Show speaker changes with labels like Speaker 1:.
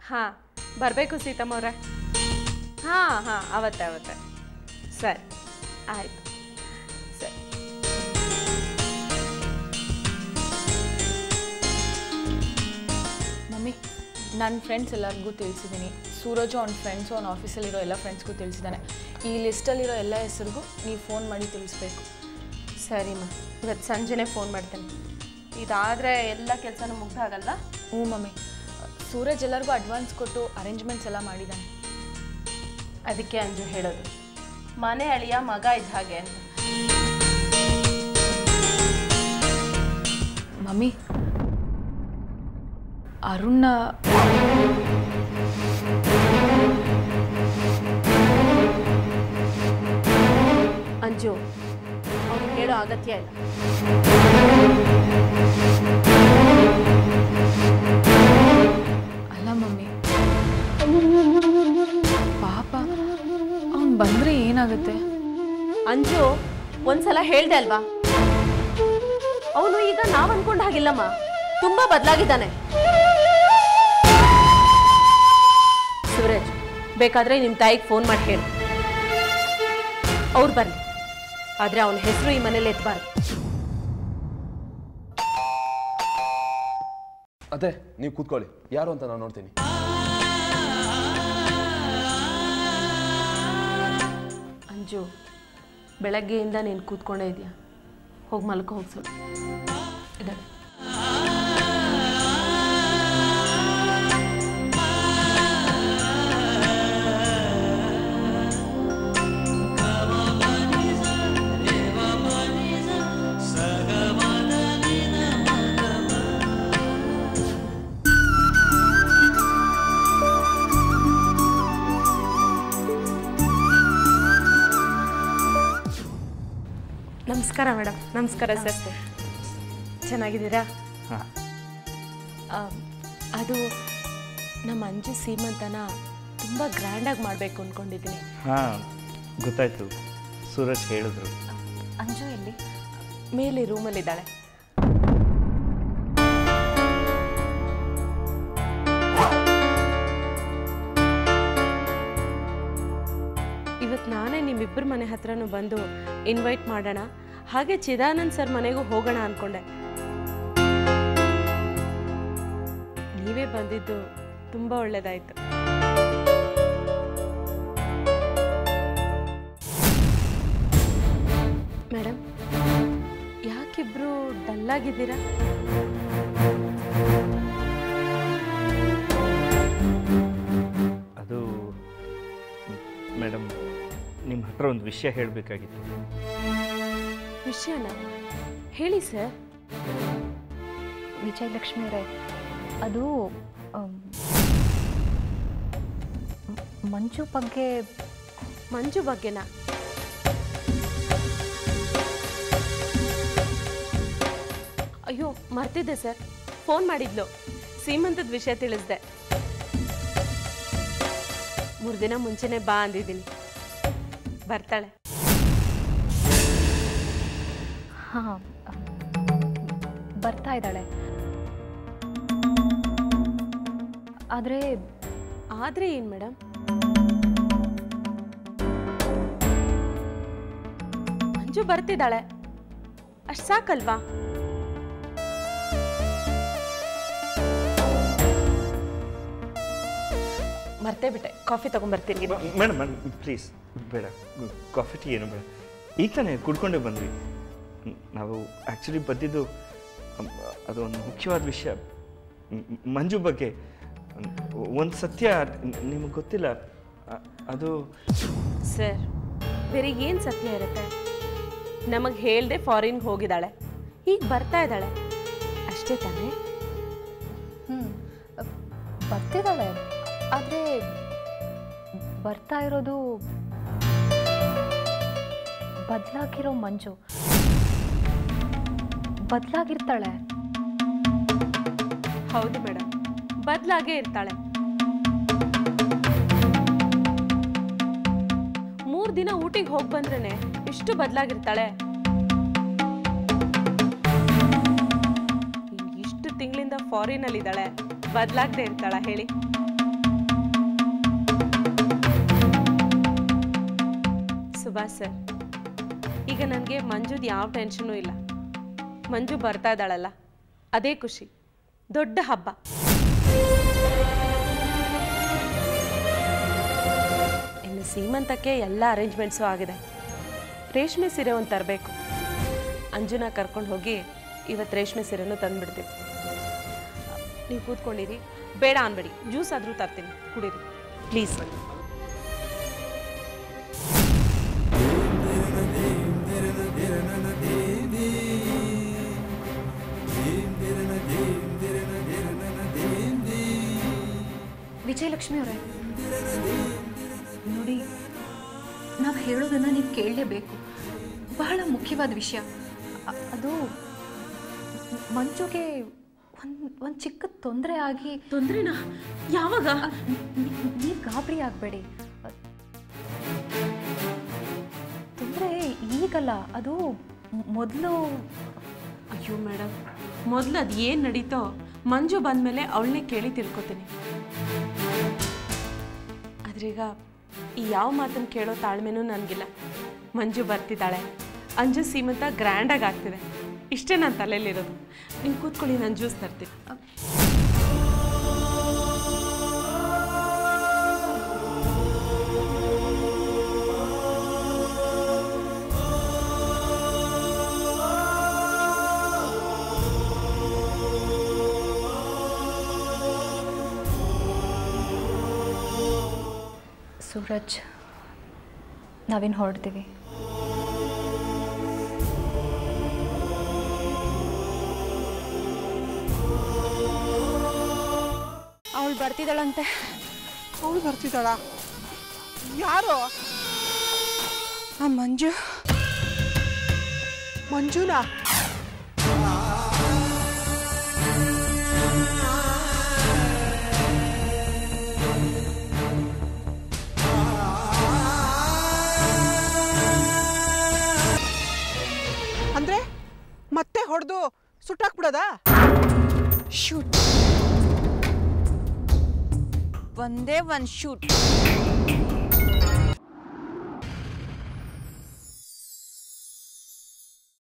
Speaker 1: ಹಾಂ ಬರಬೇಕು ಸೀತಮ್ಮವ್ರೆ ಹಾಂ ಹಾಂ ಅವತ್ತೆ ಅವತ್ತೆ ಸರಿ ಆಯಿತು ಸರಿ
Speaker 2: ಮಮ್ಮಿ ನನ್ನ ಫ್ರೆಂಡ್ಸ್ ಎಲ್ಲರಿಗೂ ತಿಳಿಸಿದ್ದೀನಿ ಸೂರಜು ಅವ್ನ ಫ್ರೆಂಡ್ಸು ಅವ್ನ ಆಫೀಸಲ್ಲಿರೋ ಎಲ್ಲ ಫ್ರೆಂಡ್ಸ್ಗೂ ತಿಳಿಸಿದ್ದಾನೆ ಈ ಲಿಸ್ಟಲ್ಲಿರೋ ಎಲ್ಲ ಹೆಸರಿಗೂ ನೀವು ಫೋನ್ ಮಾಡಿ ತಿಳಿಸ್ಬೇಕು
Speaker 1: ಸರಿಮ್ಮ ಇವತ್ತು ಸಂಜೆನೇ ಫೋನ್ ಮಾಡ್ತೇನೆ ಇದಾದರೆ ಎಲ್ಲ ಕೆಲಸನೂ ಮುಗ್ದಾಗಲ್ವಾ
Speaker 2: ಹ್ಞೂ ಮಮ್ಮಿ ಸೂರಜ್ ಎಲ್ಲರಿಗೂ ಅಡ್ವಾನ್ಸ್ ಕೊಟ್ಟು ಅರೇಂಜ್ಮೆಂಟ್ಸ್ ಎಲ್ಲ ಮಾಡಿದ್ದಾನೆ
Speaker 1: ಅದಕ್ಕೆ ಅಂಜು ಹೇಳೋದು ಮನೆ ಅಳಿಯ ಮಗ ಇದ್ದ ಹಾಗೆ ಅಂತ
Speaker 2: ಮಮ್ಮಿ ಅರುಣ್ನ
Speaker 1: ಅಂಜು ಅವ್ನಿಗೆ ಹೇಳೋ ಅಗತ್ಯ ಇಲ್ಲ
Speaker 2: ಅಲ್ಲ ಮಮ್ಮಿ ಪಾಪ ಅವ್ನು ಬಂದರೆ ಏನಾಗುತ್ತೆ
Speaker 1: ಅಂಜು ಒಂದ್ಸಲ ಹೇಳ್ದೆ ಅಲ್ವಾ ಅವನು ಈಗ ನಾವ್ ಅನ್ಕೊಂಡ ಹಾಗಿಲ್ಲಮ್ಮ ತುಂಬಾ ಬದಲಾಗಿದ್ದಾನೆ ಶಿವರಾಜ್ ಬೇಕಾದ್ರೆ ನಿಮ್ಮ ತಾಯಿಗೆ ಫೋನ್ ಮಾಡಿ ಹೇಳು ಅವ್ರು ಬರ್ಲಿ ಆದ್ರೆ ಅವನ ಹೆಸರು ಈ ಮನೇಲಿ ಎತ್ತಬಾರ್ದು
Speaker 3: ಅದೇ ನೀವು ಕೂತ್ಕೊಳ್ಳಿ ಯಾರು ಅಂತ ನಾನು ನೋಡ್ತೀನಿ
Speaker 1: ಅಂಜು ಬೆಳಗ್ಗೆಯಿಂದ ನೀನು ಕೂತ್ಕೊಂಡೇ ಇದೆಯಾ ಹೋಗಿ ಮಲ್ಕೊ ಹೋಗಿ ಸ್ವಲ್ಪ ಇದ್ದಾಳೆ ನಮಸ್ಕಾರ ಮೇಡಮ್ ನಮಸ್ಕಾರ ಸರ್ ಚೆನ್ನಾಗಿದ್ದೀರಾ
Speaker 4: ಹಾಂ
Speaker 1: ಆ, ಅದು ನಮ್ಮ ಅಂಜು ಸೀಮಂತನ ತುಂಬ ಗ್ರ್ಯಾಂಡಾಗಿ ಮಾಡಬೇಕು ಅಂದ್ಕೊಂಡಿದ್ದೀನಿ
Speaker 4: ಹಾಂ ಗೊತ್ತಾಯ್ತು ಸೂರಜ್ ಹೇಳಿದ್ರು
Speaker 2: ಅಂಜು ಎಲ್ಲಿ
Speaker 1: ಮೇಲೆ ರೂಮಲ್ಲಿದ್ದಾಳೆ ಇವತ್ತು ನಾನೇ ನಿಮ್ಮಿಬ್ಬರ ಮನೆ ಹತ್ರನೂ ಬಂದು ಇನ್ವೈಟ್ ಮಾಡೋಣ ಹಾಗೆ ಚಿದಾನಂದ್ ಸರ್ ಮನೆಗೂ ಹೋಗೋಣ ಅಂದ್ಕೊಂಡೆ ನೀವೇ ಬಂದಿದ್ದು ತುಂಬ ಒಳ್ಳೆಯದಾಯಿತು ಮೇಡಮ್ ಯಾಕಿಬ್ರು ಡಲ್ಲಾಗಿದ್ದೀರಾ
Speaker 4: ಅದು ಮೇಡಮ್ ನಿಮ್ಮ ಹತ್ರ ಒಂದು ವಿಷಯ ಹೇಳಬೇಕಾಗಿತ್ತು
Speaker 1: ವಿಷಯನ ಹೇಳಿ ಸರ್
Speaker 5: ವಿಜಯಲಕ್ಷ್ಮಿ ಅವರೇ ಅದು ಆಮ್, ಮ್- ಮಂಜು ಬಗ್ಗೆ
Speaker 1: ಮಂಜು ಬಗ್ಗೆನಾ ಅಯ್ಯೋ ಮರ್ತಿದ್ದೆ ಸರ್ ಫೋನ್ ಮಾಡಿದ್ಲು ಸೀಮಂತದ ವಿಷಯ ತಿಳಿಸ್ದೆ ಮೂರು ದಿನ ಮುಂಚೆನೆ ಬಾ ಅಂದಿದ್ದೀನಿ ಬರ್ತಾಳೆ
Speaker 5: ಹಾಂ ಬರ್ತಾ ಇದ್ದಾಳೆ ಆದರೆ
Speaker 1: ಆದ್ರೆ ಏನ್ ಮೇಡಮ್ ಮಂಜು ಬರ್ತಿದ್ದಾಳೆ ಅಷ್ಟ್ ಸಾಕಲ್ವಾ ಮರ್ತೇ ಬಿಟ್ಟೆ ಕಾಫಿ ತಗೊಂಡ್ಬರ್ತೀನಿ
Speaker 4: ಮೇಡಮ್ ಮೇಡಮ್ ಪ್ಲೀಸ್ ಬೇಡ ಕಾಫಿ ಟೀ ಏನು ಬೇಡ ಈಗ ತಾನೇ ಕುಡ್ಕೊಂಡೇ ಬಂದ್ವಿ ನ್- ನಾವು ಆ್ಯಕ್ಚುಲಿ ಬಂದಿದ್ದು ಅಮ್, ಅದು ಒಂದು ಮುಖ್ಯವಾದ ವಿಷಯ ಮ್- ಮ್- ಮಂಜು ಬಗ್ಗೆ ಒಂದು ಸತ್ಯ ನಿಮಗೆ ಗೊತ್ತಿಲ್ಲ ಅ- ಅದು
Speaker 1: ಸರ್ ಬೇರೆ ಏನು ಸತ್ಯ ಇರುತ್ತೆ ನಮಗೆ ಹೇಳ್ದೆ ಫಾರಿನ್ಗೆ ಹೋಗಿದ್ದಾಳೆ ಈಗ ಬರ್ತಾ ಇದ್ದಾಳೆ ಅಷ್ಟೇ ತಾನೇ
Speaker 5: ಹ್ಞೂ ಬರ್ತಿದ್ದಾಳೆ ಆದರೆ ಬರ್ತಾ ಇರೋದು ಬದಲಾಗಿರೋ ಮಂಜು ಬದಲಾಗಿರ್ತಾಳೆ
Speaker 1: ಹೌದು ಮೇಡಮ್ ಬದಲಾಗೇ ಇರ್ತಾಳೆ ಮೂರು ದಿನ ಊಟಿಗೆ ಹೋಗಿ ಬಂದ್ರೇನೆ ಎಷ್ಟು ಬದಲಾಗಿರ್ತಾಳೆ ಇಷ್ಟು ತಿಂಗಳಿಂದ ಫಾರಿನಲ್ಲಿ ಇದ್ದಾಳೆ ಬದಲಾಗದೆ ಇರ್ತಾಳ ಹೇಳಿ ಸುಭಾಷ್ ಸರ್ ಈಗ ನನಗೆ ಮಂಜುದ್ ಯಾವ ಟೆನ್ಷನೂ ಇಲ್ಲ ಮಂಜು ಬರ್ತಾ ಇದ್ದಾಳಲ್ಲ ಅದೇ ಖುಷಿ ದೊಡ್ಡ ಹಬ್ಬ ಇನ್ನು ಸೀಮಂತಕ್ಕೆ ಎಲ್ಲ ಅರೇಂಜ್ಮೆಂಟ್ಸು ಆಗಿದೆ ರೇಷ್ಮೆ ಸೀರೆ ಒಂದು ತರಬೇಕು ಅಂಜುನ ಕರ್ಕೊಂಡು ಹೋಗಿ ಇವತ್ತು ರೇಷ್ಮೆ ಸೀರೆನೂ ತಂದುಬಿಡ್ತೀವಿ ನೀವು ಕೂತ್ಕೊಂಡಿರಿ ಬೇಡ ಅನ್ಬೇಡಿ ಜ್ಯೂಸ್ ಆದರೂ ತರ್ತೀನಿ ಕುಡೀರಿ ಪ್ಲೀಸ್
Speaker 5: ವಿಜಯಲಕ್ಷ್ಮಿ ಅವರೇ ನೋಡಿ ನಾವು ಹೇಳೋದನ್ನು ನೀವು ಕೇಳಲೇಬೇಕು ಬಹಳ ಮುಖ್ಯವಾದ ವಿಷಯ ಅ- ಅದು ಮಂಜುಗೆ ಒಂದು ಒಂದು ಚಿಕ್ಕ ತೊಂದರೆ ಆಗಿ
Speaker 1: ತೊಂದ್ರೆನಾ ಯಾವಾಗ
Speaker 5: ನೀವು ಗಾಬರಿ ಆಗಬೇಡಿ ತೊಂದರೆ ಈಗಲ್ಲ ಅದು ಮೊದಲು
Speaker 1: ಅಯ್ಯೋ ಮೇಡಮ್ ಮೊದಲು ಅದು ಏನು ನಡೀತೋ ಮಂಜು ಬಂದಮೇಲೆ ಅವಳನ್ನೇ ಕೇಳಿ ತಿಳ್ಕೊತೀನಿ ಆದ್ರೀಗ ಈ ಯಾವ ಮಾತನ್ನು ಕೇಳೋ ತಾಳ್ಮೆನೂ ನನಗಿಲ್ಲ ಮಂಜು ಬರ್ತಿದ್ದಾಳೆ ಅಂಜು ಸೀಮಂತ ಗ್ರ್ಯಾಂಡಾಗಿ ಆಗ್ತಿದೆ ಇಷ್ಟೇ ನನ್ನ ತಲೆಯಲ್ಲಿರೋದು ನೀವು ಕೂತ್ಕೊಳ್ಳಿ ನಾನು ಜ್ಯೂಸ್ ತರ್ತೀನಿ
Speaker 5: ಸೂರಜ್ ನಾವೇನು ಹೊರಡ್ತೀವಿ
Speaker 2: ಅವಳು ಬರ್ತಿದ್ದಾಳಂತೆ
Speaker 6: ಅವಳು ಬರ್ತಿದ್ದಾಳ ಯಾರು ಆ ಮಂಜು ಮಂಜುನಾ ಅಂದ್ರೆ ಮತ್ತೆ ಹೊಡೆದು ಸುಟ್ಟಾಕ್ಬಿಡೋದಾ
Speaker 7: ಶೂಟ್ ಒಂದೇ ಒಂದು ಶೂಟ್